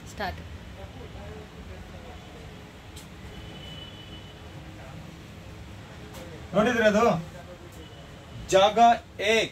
start ನೋಡಿದ್ರಿ ಅದು ಜಾಗ ಏಕ್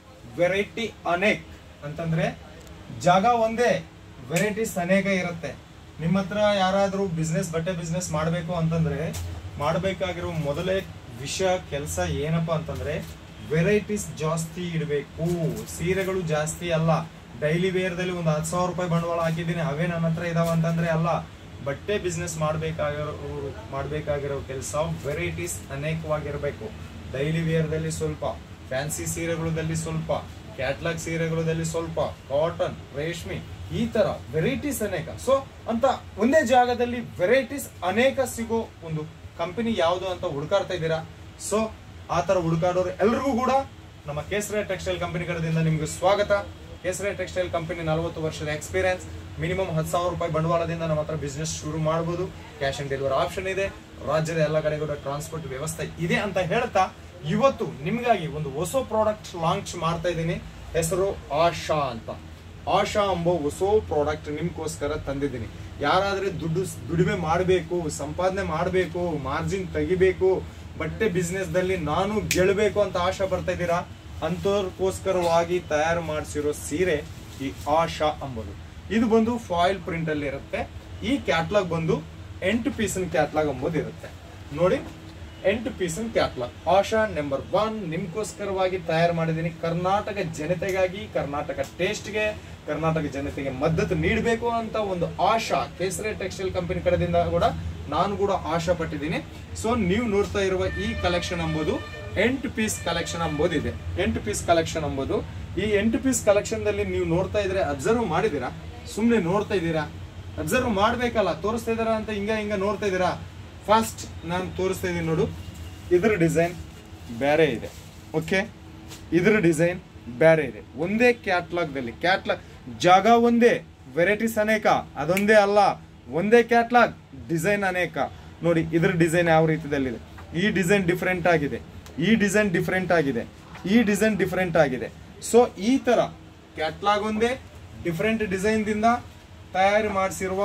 ವೆರೈಟಿ ಅನೇಕ್ ಅಂತಂದ್ರೆ ಜಾಗ ಒಂದೇ ವೆರೈಟೀಸ್ ಅನೇಕ ಇರುತ್ತೆ ನಿಮ್ಮ ಹತ್ರ ಯಾರಾದ್ರೂ ಬಿಸ್ನೆಸ್ ಬಟ್ಟೆ ಬಿಸ್ನೆಸ್ ಮಾಡಬೇಕು ಅಂತಂದ್ರೆ ಮಾಡಬೇಕಾಗಿರೋ ಮೊದಲೇ ವಿಷಯ ಕೆಲಸ ಏನಪ್ಪಾ ಅಂತಂದ್ರೆ ವೆರೈಟೀಸ್ ಜಾಸ್ತಿ ಇಡಬೇಕು ಸೀರೆಗಳು ಜಾಸ್ತಿ ಅಲ್ಲ ಡೈಲಿ ವೇರ್ದಲ್ಲಿ ಒಂದು ಹತ್ತು ಸಾವಿರ ರೂಪಾಯಿ ಬಂಡವಾಳ ಹಾಕಿದ್ದೀನಿ ಅವೇ ನನ್ನ ಹತ್ರ ಇದಾವ ಅಂತಂದ್ರೆ ಅಲ್ಲ ಬಟ್ಟೆ ಬಿಸ್ನೆಸ್ ಮಾಡಬೇಕಾಗಿರೋ ಮಾಡಬೇಕಾಗಿರೋ ಕೆಲಸ ವೆರೈಟೀಸ್ ಅನೇಕವಾಗಿರಬೇಕು ಡೈಲಿ ವೇರ್ದಲ್ಲಿ ಸ್ವಲ್ಪ ಫ್ಯಾನ್ಸಿ ಸೀರೆಗಳಲ್ಲಿ ಸ್ವಲ್ಪ ಕ್ಯಾಟ್ಲಾಗ್ ಸೀರೆಗಳಲ್ಲಿ ಸ್ವಲ್ಪ ಕಾಟನ್ ರೇಷ್ಮೆ ಈ ತರ ವೆರೈಟೀಸ್ ಅನೇಕ ಸೊ ಅಂತ ಒಂದೇ ಜಾಗದಲ್ಲಿ ವೆರೈಟೀಸ್ ಅನೇಕ ಸಿಗೋ ಒಂದು ಕಂಪನಿ ಯಾವುದು ಅಂತ ಹುಡುಕಾಡ್ತಾ ಇದ್ದೀರಾ ಸೊ ಆ ತರ ಹುಡುಕಾಡೋರು ಎಲ್ರಿಗೂ ಕೂಡ ನಮ್ಮ ಕೇಸರಿ ಟೆಕ್ಸ್ಟೈಲ್ ಕಂಪನಿ ಕಡೆಯಿಂದ ನಿಮ್ಗೆ ಸ್ವಾಗತ ಕೇಸರಿ ಟೆಕ್ಸ್ಟೈಲ್ ಕಂಪನಿ ನಲವತ್ತು ವರ್ಷದ ಎಕ್ಸ್ಪೀರಿಯನ್ಸ್ ಮಿನಿಮಮ್ ಹತ್ತು ಸಾವಿರ ರೂಪಾಯಿ ಬಂಡವಾಳದಿಂದ ನಮ್ಮ ಹತ್ರ ಬಿಸ್ನೆಸ್ ಶುರು ಮಾಡಬಹುದು ಕ್ಯಾಶ್ ಆನ್ ಡೆಲಿವರಿ ಆಪ್ಷನ್ ಇದೆ ರಾಜ್ಯದ ಎಲ್ಲ ಕಡೆ ಕೂಡ ಟ್ರಾನ್ಸ್ಪೋರ್ಟ್ ವ್ಯವಸ್ಥೆ ಇದೆ ಅಂತ ಹೇಳ್ತಾ ಇವತ್ತು ನಿಮ್ಗಾಗಿ ಒಂದು ಹೊಸ ಪ್ರಾಡಕ್ಟ್ ಲಾಂಚ್ ಮಾಡ್ತಾ ಇದ್ದೀನಿ ಹೆಸರು ಆಶಾ ಅಂತ ಆಶಾ ಎಂಬ ಹೊಸ ಪ್ರಾಡಕ್ಟ್ ನಿಮ್ಗೋಸ್ಕರ ತಂದಿದ್ದೀನಿ ಯಾರಾದ್ರೆ ದುಡ್ಡು ದುಡಿಮೆ ಮಾಡಬೇಕು ಸಂಪಾದನೆ ಮಾಡಬೇಕು ಮಾರ್ಜಿನ್ ತೆಗಿಬೇಕು ಬಟ್ಟೆ ಬಿಸ್ನೆಸ್ ದಲ್ಲಿ ನಾನು ಗೆಲ್ಲಬೇಕು ಅಂತ ಆಶಾ ಬರ್ತಾ ಇದ್ದೀರಾ ಅಂತವ್ರಿಗೋಸ್ಕರವಾಗಿ ತಯಾರು ಮಾಡಿಸಿರೋ ಸೀರೆ ಈ ಆಶಾ ಅಂಬೋದು ಇದು ಬಂದು ಫಾಯಿಲ್ ಪ್ರಿಂಟ್ ಅಲ್ಲಿ ಇರುತ್ತೆ ಈ ಕ್ಯಾಟ್ಲಾಗ್ ಬಂದು ಎಂಟು ಪೀಸಿನ ಕ್ಯಾಟ್ಲಾಗ್ ಎಂಬುದು ಇರುತ್ತೆ ನೋಡಿ ಎಂಟು ಪೀಸಿನ ಕ್ಯಾಟ್ಲಾಗ್ ಆಶಾ ನಂಬರ್ ಒನ್ ನಿಮ್ಗೋಸ್ಕರವಾಗಿ ತಯಾರು ಮಾಡಿದ್ದೀನಿ ಕರ್ನಾಟಕ ಜನತೆಗಾಗಿ ಕರ್ನಾಟಕ ಟೇಸ್ಟ್ಗೆ ಕರ್ನಾಟಕ ಜನತೆಗೆ ಮದ್ದತು ನೀಡಬೇಕು ಅಂತ ಒಂದು ಆಶಾ ಕೇಸರಿ ಟೆಕ್ಸ್ಟೈಲ್ ಕಂಪನಿ ಕಡೆದಿಂದ ಕೂಡ ನಾನು ಕೂಡ ಆಶಾ ಪಟ್ಟಿದ್ದೀನಿ ಸೊ ನೀವು ನೋಡ್ತಾ ಇರುವ ಈ ಕಲೆಕ್ಷನ್ ಎಂಬುದು ಎಂಟು ಪೀಸ್ ಕಲೆಕ್ಷನ್ ಎಂಬುದು ಇದೆ ಎಂಟು ಪೀಸ್ ಕಲೆಕ್ಷನ್ ಎಂಬುದು ಈ ಎಂಟು ಪೀಸ್ ಕಲೆಕ್ಷನ್ ದಲ್ಲಿ ನೀವು ನೋಡ್ತಾ ಇದ್ರೆ ಅಬ್ಸರ್ವ್ ಮಾಡಿದೀರಾ ಸುಮ್ಮನೆ ನೋಡ್ತಾ ಇದ್ದೀರಾ ಅಬ್ಸರ್ವ್ ಮಾಡ್ಬೇಕಲ್ಲ ತೋರಿಸ್ತಾ ಇದಾರ ಅಂತ ಹಿಂಗ ಹಿಂಗ ನೋಡ್ತಾ ಇದ್ದೀರಾ ಫಸ್ಟ್ ನಾನು ತೋರಿಸ್ತಾ ಇದ್ದೀನಿ ನೋಡು ಇದ್ರ ಡಿಸೈನ್ ಬೇರೆ ಇದೆ ಓಕೆ ಇದ್ರ ಡಿಸೈನ್ ಬೇರೆ ಇದೆ ಒಂದೇ ಕ್ಯಾಟ್ಲಾಗ್ ದಲ್ಲಿ ಕ್ಯಾಟ್ಲಾಗ್ ಜಾಗ ಒಂದೇ ವೆರೈಟೀಸ್ ಅನೇಕ ಅದೊಂದೇ ಅಲ್ಲ ಒಂದೇ ಕ್ಯಾಟ್ಲಾಗ್ ಡಿಸೈನ್ ಅನೇಕ ನೋಡಿ ಇದ್ರ ಡಿಸೈನ್ ಯಾವ ರೀತಿಯಲ್ಲಿದೆ ಈ ಡಿಸೈನ್ ಡಿಫ್ರೆಂಟ್ ಆಗಿದೆ ಈ ಡಿಸೈನ್ ಡಿಫ್ರೆಂಟ್ ಆಗಿದೆ ಈ ಡಿಸೈನ್ ಡಿಫ್ರೆಂಟ್ ಆಗಿದೆ ಸೊ ಈ ತರ ಕ್ಯಾಟ್ಲಾಗ್ ಒಂದೇ ಡಿಫ್ರೆಂಟ್ ಡಿಸೈನ್ ದಿಂದ ತಯಾರು ಮಾಡಿಸಿರುವ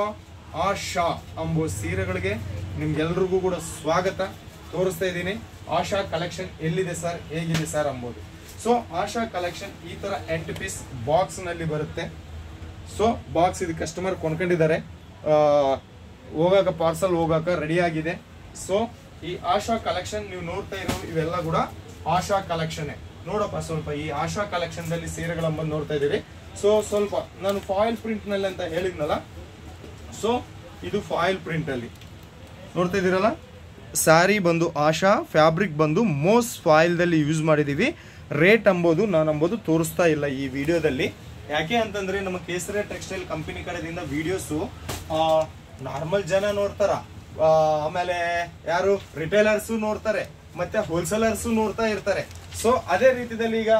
ಆಶಾ ಎಂಬ ಸೀರೆಗಳಿಗೆ ನಿಮ್ಗೆಲ್ರಿಗೂ ಕೂಡ ಸ್ವಾಗತ ತೋರಿಸ್ತಾ ಇದ್ದೀನಿ ಆಶಾ ಕಲೆಕ್ಷನ್ ಎಲ್ಲಿದೆ ಸರ್ ಹೇಗಿದೆ ಸರ್ ಅಂಬೋದು ಸೊ ಆಶಾ ಕಲೆಕ್ಷನ್ ಈ ತರ ಎಂಟು ಪೀಸ್ ಬಾಕ್ಸ್ ನಲ್ಲಿ ಬರುತ್ತೆ ಸೊ ಬಾಕ್ಸ್ ಇದು ಕಸ್ಟಮರ್ ಕೊಂಡ್ಕೊಂಡಿದ್ದಾರೆ ಆ, ಹೋಗಾಕ ಪಾರ್ಸಲ್ ಹೋಗಾಕ ರೆಡಿ ಆಗಿದೆ ಸೊ ಈ ಆಶಾ ಕಲೆಕ್ಷನ್ ನೀವು ನೋಡ್ತಾ ಇರೋ ಇವೆಲ್ಲ ಕೂಡ ಆಶಾ ಕಲೆಕ್ಷನ್ ನೋಡಪ್ಪ ಸ್ವಲ್ಪ ಈ ಆಶಾ ಕಲೆಕ್ಷನ್ ದಲ್ಲಿ ಸೀರೆಗಳ ಬಂದು ನೋಡ್ತಾ ಇದೀವಿ ಸೊ ಸ್ವಲ್ಪ ನಾನು ಫಾಯಿಲ್ ಪ್ರಿಂಟ್ ನಲ್ಲಿ ಅಂತ ಹೇಳಿದ್ನಲ್ಲ ಸೊ ಇದು ಫಾಯಿಲ್ ಪ್ರಿಂಟ್ ಅಲ್ಲಿ ನೋಡ್ತಾ ಇದ್ದೀರಲ್ಲ ಸ್ಯಾರಿ ಬಂದು ಆಶಾ ಫ್ಯಾಬ್ರಿಕ್ ಬಂದು ಮೋಸ್ ಫಾಯಿಲ್ದಲ್ಲಿ ಯೂಸ್ ಮಾಡಿದ್ದೀವಿ ರೇಟ್ ಅಂಬೋದು ನಾನು ಅಂಬೋದು ತೋರಿಸ್ತಾ ಇಲ್ಲ ಈ ವಿಡಿಯೋದಲ್ಲಿ ಯಾಕೆ ಅಂತಂದ್ರೆ ನಮ್ಮ ಕೇಸರಿ ಟೆಕ್ಸ್ಟೈಲ್ ಕಂಪನಿ ಕಡೆದಿಂದ ವಿಡಿಯೋಸು ನಾರ್ಮಲ್ ಜನ ನೋಡ್ತಾರ ಆ, ಆಮೇಲೆ ಯಾರು ರಿಟೇಲರ್ಸು ನೋಡ್ತಾರೆ ಮತ್ತೆ ಹೋಲ್ಸೇಲರ್ಸು ನೋಡ್ತಾ ಇರ್ತಾರೆ ಸೊ ಅದೇ ರೀತಿಯಲ್ಲಿ ಈಗ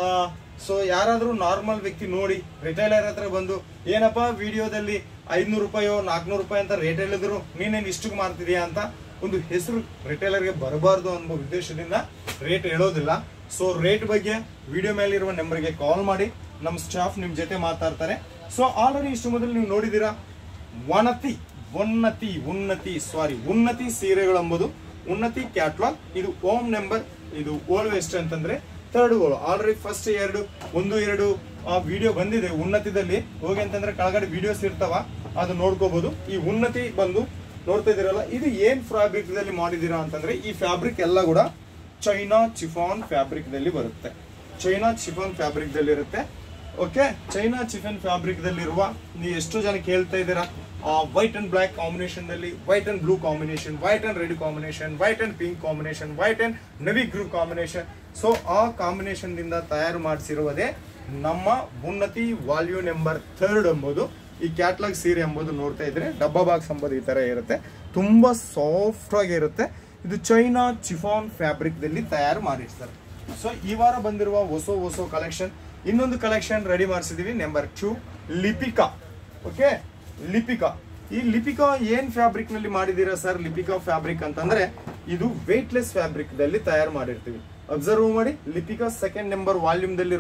ಸೊ ಯಾರಾದ್ರೂ ನಾರ್ಮಲ್ ವ್ಯಕ್ತಿ ನೋಡಿ ರಿಟೈಲರ್ ಹತ್ರ ಬಂದು ಏನಪ್ಪಾ ವಿಡಿಯೋದಲ್ಲಿ ಐದ್ನೂರು ರೂಪಾಯೋ ನಾಲ್ಕನೂರು ರೂಪಾಯಿ ಅಂತ ರೇಟ್ ಹೇಳಿದ್ರು ನೀನೇನು ಇಷ್ಟಕ್ಕೆ ಮಾರ್ತಿದ್ಯಾ ಅಂತ ಒಂದು ಹೆಸರು ರಿಟೈಲರ್ಗೆ ಬರಬಾರ್ದು ಅನ್ನೋ ಉದ್ದೇಶದಿಂದ ರೇಟ್ ಹೇಳೋದಿಲ್ಲ ಸೊ ರೇಟ್ ಬಗ್ಗೆ ವಿಡಿಯೋ ಮೇಲಿರುವ ನಂಬರ್ಗೆ ಕಾಲ್ ಮಾಡಿ ನಮ್ಮ ಸ್ಟಾಫ್ ನಿಮ್ ಜೊತೆ ಮಾತಾಡ್ತಾರೆ ಸೊ ಆಲ್ರೆಡಿ ಇಷ್ಟು ಮೊದಲು ನೀವು ನೋಡಿದ್ದೀರಾ ವನತಿ ಉನ್ನತಿ ಉನ್ನತಿ ಸಾರಿ ಉನ್ನತಿ ಸೀರೆಗಳು ಎಂಬುದು ಉನ್ನತಿ ಕ್ಯಾಟ್ಲಾಗ್ ಇದು ಓಮ್ ನಂಬರ್ ಇದು ಓಲ್ಡ್ ವೆಸ್ಟ್ ಅಂತಂದ್ರೆ ಥರ್ಡ್ ಓಲ್ ಆಲ್ರೆಡಿ ಫಸ್ಟ್ ಎರಡು ಒಂದು ಎರಡು ವಿಡಿಯೋ ಬಂದಿದೆ ಉನ್ನತಿದಲ್ಲಿ ಹೋಗಿ ಅಂತಂದ್ರೆ ಕೆಳಗಡೆ ವಿಡಿಯೋಸ್ ಇರ್ತಾವ ಅದು ನೋಡ್ಕೋಬಹುದು ಈ ಉನ್ನತಿ ಬಂದು ನೋಡ್ತಾ ಇದೀರಲ್ಲ ಇದು ಏನ್ ಫ್ಯಾಬ್ರಿಕ್ ದಲ್ಲಿ ಮಾಡಿದೀರಾ ಅಂತಂದ್ರೆ ಈ ಫ್ಯಾಬ್ರಿಕ್ ಎಲ್ಲ ಕೂಡ ಚೈನಾ ಚಿಫಾನ್ ಫ್ಯಾಬ್ರಿಕ್ ದಲ್ಲಿ ಬರುತ್ತೆ ಚೈನಾ ಚಿಫಾನ್ ಫ್ಯಾಬ್ರಿಕ್ ದಲ್ಲಿ ಇರುತ್ತೆ ಓಕೆ ಚೈನಾ ಚಿಫನ್ ಫ್ಯಾಬ್ರಿಕ್ ದಲ್ಲಿರುವ ನೀವು ಎಷ್ಟೋ ಜನ ಕೇಳ್ತಾ ಇದ್ದೀರಾ ವೈಟ್ ಅಂಡ್ ಬ್ಲಾಕ್ ಕಾಂಬಿನೇಷನ್ ದಲ್ಲಿ white and blue combination white and red combination white and pink combination white and navy ಗ್ರೂ ಕಾಂಬಿನೇಷನ್ ಸೊ ಆ ಕಾಂಬಿನೇಷನ್ ದಿಂದ ತಯಾರು ಮಾಡಿಸಿರುವುದೇ ನಮ್ಮ ಉನ್ನತಿ ವಾಲ್ಯೂ ನಂಬರ್ ಥರ್ಡ್ ಎಂಬುದು ಈ ಕ್ಯಾಟ್ಲಾಗ್ ಸೀರೆ ಎಂಬುದು ನೋಡ್ತಾ ಇದ್ರೆ ಡಬ್ಬಾ ಬಾಕ್ಸ್ ಎಂಬುದು ಈ ತರ ಇರುತ್ತೆ ತುಂಬಾ ಸಾಫ್ಟ್ ಆಗಿ ಇರುತ್ತೆ ಇದು ಚೈನಾ ಚಿಫಾನ್ ಫ್ಯಾಬ್ರಿಕ್ ದಲ್ಲಿ ತಯಾರು ಮಾಡಿರ್ತಾರೆ ಸೊ ಈ ವಾರ ಬಂದಿರುವ ಹೊಸ ಹೊಸ ಕಲೆಕ್ಷನ್ ಇನ್ನೊಂದು ಕಲೆಕ್ಷನ್ ರೆಡಿ ಮಾಡಿಸಿದೀವಿ number two Lipika okay Lipika ಈ ಲಿಪಿಕಾ ಏನ್ ಫ್ಯಾಬ್ರಿಕ್ ನಲ್ಲಿ ಮಾಡಿದೀರಾ ಸರ್ ಲಿಪಿಕಾ ಫ್ಯಾಬ್ರಿಕ್ ಅಂತಂದ್ರೆ ಇದು ವೆಯ್ಟ್ಲೆಸ್ ಫ್ಯಾಬ್ರಿಕ್ ದಲ್ಲಿ ತಯಾರು ಮಾಡಿರ್ತೀವಿ ಅಬ್ಸರ್ವ್ ಮಾಡಿ ಲಿಪಿಕಾ ಸೆಕೆಂಡ್ ನಂಬರ್ ವಾಲ್ಯೂಮ್ ದಲ್ಲಿರುವ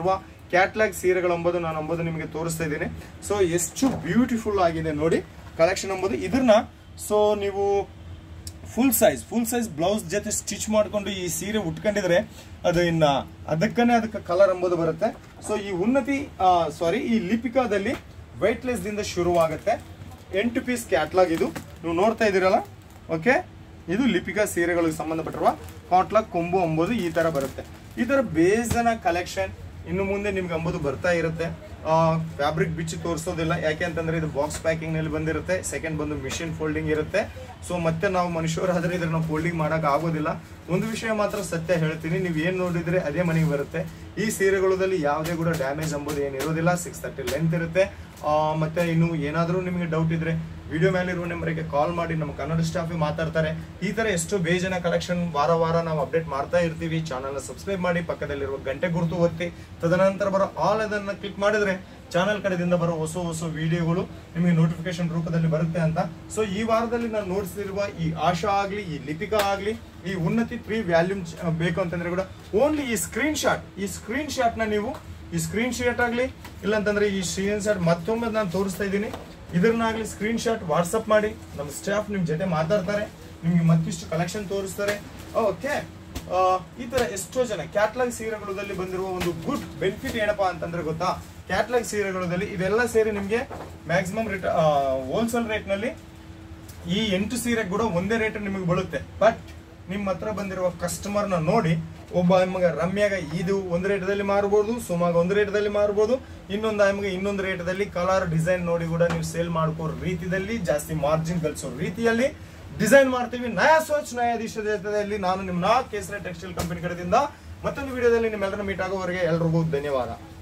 ಕ್ಯಾಟ್ಲಾಗ್ ಸೀರೆಗಳು ಎಂಬುದು ನಾನು ಎಂಬುದು ನಿಮಗೆ ತೋರಿಸ್ತಾ ಇದ್ದೀನಿ ಸೊ ಎಷ್ಟು ಬ್ಯೂಟಿಫುಲ್ ಆಗಿದೆ ನೋಡಿ ಕಲೆಕ್ಷನ್ ಎಂಬುದು ಇದನ್ನ ಸೊ ನೀವು full size full size blouse ಜೊತೆ ಸ್ಟಿಚ್ ಮಾಡ್ಕೊಂಡು ಈ ಸೀರೆ ಉಟ್ಕೊಂಡಿದ್ರೆ ಅದು ಇನ್ನ ಅದಕ್ಕನೇ ಅದಕ್ಕೆ ಕಲರ್ ಎಂಬುದು ಬರುತ್ತೆ ಸೊ ಈ ಉನ್ನತಿ ಸಾರಿ ಈ ಲಿಪಿಕಾದಲ್ಲಿ ವೆಯ್ಟ್ಲೆಸ್ ದಿಂದ ಶುರುವಾಗುತ್ತೆ ಎಂಟು ಪೀಸ್ ಕ್ಯಾಟ್ಲಾಗ್ ಇದು ನೀವು ನೋಡ್ತಾ ಇದ್ದೀರಲ್ಲ ಓಕೆ ಇದು ಲಿಪಿಕಾ ಸೀರೆಗಳಿಗೆ ಸಂಬಂಧಪಟ್ಟಿರುವ ಕಾಟ್ಲಾಗ್ ಕೊಂಬು ಎಂಬುದು ಈ ತರ ಬರುತ್ತೆ ಈ ತರ ಬೇಜನ ಕಲೆಕ್ಷನ್ ಇನ್ನು ಮುಂದೆ ನಿಮ್ಗೆ ಅಂಬುದು ಬರ್ತಾ ಇರುತ್ತೆ ಫ್ಯಾಬ್ರಿಕ್ ಬಿಚ್ಚಿ ತೋರಿಸೋದಿಲ್ಲ ಯಾಕೆ ಅಂತಂದ್ರೆ ಇದು ಬಾಕ್ಸ್ ಪ್ಯಾಕಿಂಗ್ ನಲ್ಲಿ ಬಂದಿರುತ್ತೆ ಸೆಕೆಂಡ್ ಬಂದು ಮಿಷಿನ್ ಫೋಲ್ಡಿಂಗ್ ಇರುತ್ತೆ ಸೊ ಮತ್ತೆ ನಾವು ಮನುಷ್ಯರಾದ್ರೆ ಇದ್ರ ನಾವು ಫೋಲ್ಡಿಂಗ್ ಮಾಡಕ್ ಆಗೋದಿಲ್ಲ ಒಂದು ವಿಷಯ ಮಾತ್ರ ಸತ್ಯ ಹೇಳ್ತೀನಿ ನೀವು ಏನ್ ನೋಡಿದ್ರೆ ಅದೇ ಮನೆಗೆ ಬರುತ್ತೆ ಈ ಸೀರೆಗಳಲ್ಲಿ ಯಾವುದೇ ಕೂಡ ಡ್ಯಾಮೇಜ್ ಎಂಬುದು ಏನಿರೋದಿಲ್ಲ ಸಿಕ್ಸ್ ತರ್ಟಿ ಲೆಂತ್ ಇರುತ್ತೆ ಆ, ಮತ್ತೆ ಇನ್ನು ಏನಾದರೂ ನಿಮಗೆ ಡೌಟ್ ಇದ್ರೆ ವಿಡಿಯೋ ಮೇಲೆ ಇರುವ ನಂಬರಿಗೆ ಕಾಲ್ ಮಾಡಿ ನಮ್ಮ ಕನ್ನಡ ಸ್ಟಾಫ್ ಮಾತಾಡ್ತಾರೆ ಈ ತರ ಎಷ್ಟೋ ಬೇಜನ ಕಲೆಕ್ಷನ್ ವಾರ ವಾರ ನಾವು ಅಪ್ಡೇಟ್ ಮಾಡ್ತಾ ಇರ್ತೀವಿ ಚಾನಲ್ ಸಬ್ಸ್ಕ್ರೈಬ್ ಮಾಡಿ ಪಕ್ಕದಲ್ಲಿರುವ ಗಂಟೆ ಗುರುತು ಒತ್ತಿ ತದನಂತರ ಬರೋ ಆಲ್ ಅದನ್ನ ಕ್ಲಿಕ್ ಮಾಡಿದ್ರೆ ಚಾನಲ್ ಕಡೆದಿಂದ ಬರೋ ಹೊಸ ಹೊಸ ವಿಡಿಯೋಗಳು ನಿಮಗೆ ನೋಟಿಫಿಕೇಶನ್ ರೂಪದಲ್ಲಿ ಬರುತ್ತೆ ಅಂತ ಸೊ ಈ ವಾರದಲ್ಲಿ ನಾನು ನೋಡಿಸಿರುವ ಈ ಆಶಾ ಆಗ್ಲಿ ಈ ಲಿಪಿಕಾ ಆಗ್ಲಿ ಈ ಉನ್ನತಿ ತ್ರೀ ವ್ಯಾಲ್ಯೂಮ್ ಬೇಕು ಅಂತಂದ್ರೆ ಕೂಡ ಓನ್ಲಿ ಈ ಸ್ಕ್ರೀನ್ ಶಾಟ್ ಈ ಸ್ಕ್ರೀನ್ ಶಾಟ್ ನ ನೀವು ಈ ಸ್ಕ್ರೀನ್ ಶಾಟ್ ಆಗ್ಲಿ ಇಲ್ಲ ಅಂತಂದ್ರೆ ಈ ಸ್ಕ್ರೀನ್ ಶಾಟ್ ಮತ್ತೊಮ್ಮೆ ನಾನು ತೋರಿಸ್ತಾ ಇದ್ದೀನಿ ಇದನ್ನಾಗ್ಲಿ ಸ್ಕ್ರೀನ್ ಶಾಟ್ ವಾಟ್ಸಪ್ ಮಾಡಿ ನಮ್ಮ ಸ್ಟಾಫ್ ನಿಮ್ ಜೊತೆ ಮಾತಾಡ್ತಾರೆ ನಿಮ್ಗೆ ಮತ್ತಿಷ್ಟು ಕಲೆಕ್ಷನ್ ತೋರಿಸ್ತಾರೆ ಓಕೆ ಈ ತರ ಎಷ್ಟೋ ಜನ ಕ್ಯಾಟ್ಲಾಗ್ ಸೀರೆಗಳಲ್ಲಿ ಬಂದಿರುವ ಒಂದು ಗುಡ್ ಬೆನಿಫಿಟ್ ಏನಪ್ಪಾ ಅಂತಂದ್ರೆ ಗೊತ್ತಾ ಕ್ಯಾಟ್ಲಾಗ್ ಸೀರೆಗಳಲ್ಲಿ ಇವೆಲ್ಲ ಸೇರಿ ನಿಮ್ಗೆ ಮ್ಯಾಕ್ಸಿಮಮ್ ರೇಟ್ ಹೋಲ್ಸೇಲ್ ರೇಟ್ ನಲ್ಲಿ ಈ ಎಂಟು ಸೀರೆ ಕೂಡ ಒಂದೇ ರೇಟ್ ನಿಮಗೆ ಬೀಳುತ್ತೆ ಬಟ್ ನಿಮ್ಮ ಹತ್ರ ಬಂದಿರುವ ಕಸ್ಟಮರ್ ನ ನೋಡಿ ಒಬ್ಬ ನಿಮಗೆ ರಮ್ಯಾಗ ಇದು ಒಂದು ರೇಟದಲ್ಲಿ ಮಾರ್ಬೋದು ಸುಮಾಗ ಒಂದು ರೇಟದಲ್ಲಿ ಮಾರ್ಬೋದು ಇನ್ನೊಂದು ನಿಮಗೆ ಇನ್ನೊಂದು ರೇಟದಲ್ಲಿ ಕಲರ್ ಡಿಸೈನ್ ನೋಡಿ ಕೂಡ ನೀವು ಸೇಲ್ ಮಾಡ್ಕೋ ರೀತಿಯಲ್ಲಿ ಜಾಸ್ತಿ ಮಾರ್ಜಿನ್ ಗಳಿಸೋ ರೀತಿಯಲ್ಲಿ ಡಿಸೈನ್ ಮಾಡ್ತೀವಿ ನಯಾ ಸೋಚ್ ನ್ಯಾಯಾಧೀಶದಲ್ಲಿ ನಾನು ನಿಮ್ಮ ನಾ ಕೇಸರಿ ಟೆಕ್ಸ್ಟೈಲ್ ಕಂಪನಿ ಕಡೆಯಿಂದ ಮತ್ತೊಂದು ವಿಡಿಯೋದಲ್ಲಿ ನಿಮ್ಮೆಲ್ಲರ ಮೀಟ್ ಆಗೋವರೆಗೆ ಎಲ್ರಿಗೂ ಧನ್ಯವಾದ